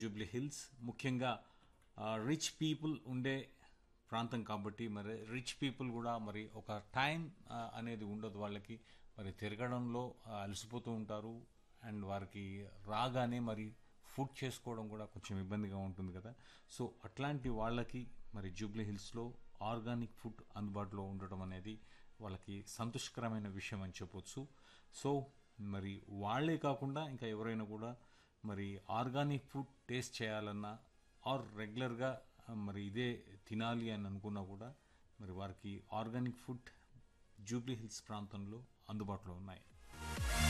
Jubilee Hills ముఖ్యంగా rich people ఉండే ప్రాంతం కాబట్టి మరి రిచ్ పీపుల్ కూడా మరి ఒక టైం ఆ, అనేది ఉండదు వాళ్ళకి మరి తిరగడంలో ఆ, అలసిపోతూ ఉంటారు అండ్ వారికి రాగానే మరి ఫుడ్ చేసుకోవడం కూడా కొంచెం ఇబ్బందిగా ఉంటుంది కదా సో అట్లాంటి వాళ్ళకి మరి జూబ్లీ హిల్స్లో ఆర్గానిక్ ఫుడ్ అందుబాటులో ఉండడం అనేది వాళ్ళకి సంతోషకరమైన విషయం అని చెప్పొచ్చు సో మరి వాళ్ళే కాకుండా ఇంకా ఎవరైనా కూడా మరి ఆర్గానిక్ ఫుడ్ టేస్ట్ చేయాలన్నా ఆర్ రెగ్యులర్గా మరి ఇదే తినాలి అని అనుకున్నా కూడా మరి వారికి ఆర్గానిక్ ఫుడ్ జూబ్లీ హిల్స్ ప్రాంతంలో అందుబాటులో ఉన్నాయి